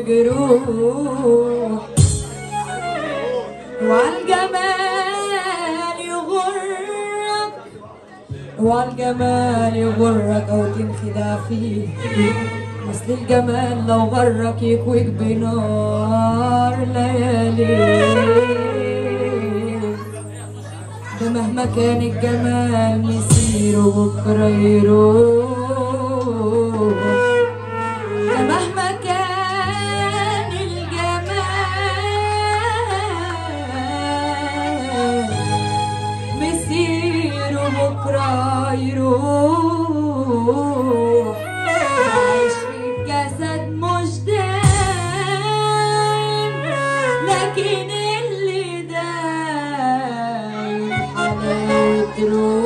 مجروح وعالجمال يغرك وعالجمال يغرك او تنخدع فيه اصل الجمال لو غرك يكويك بنار ليالي ده مهما كان الجمال مسيره بكره يروح ده مهما كان الجمال مسيره بكره يروح عايش في الجسد مش دايم لكن اللي دايم حلاوة روح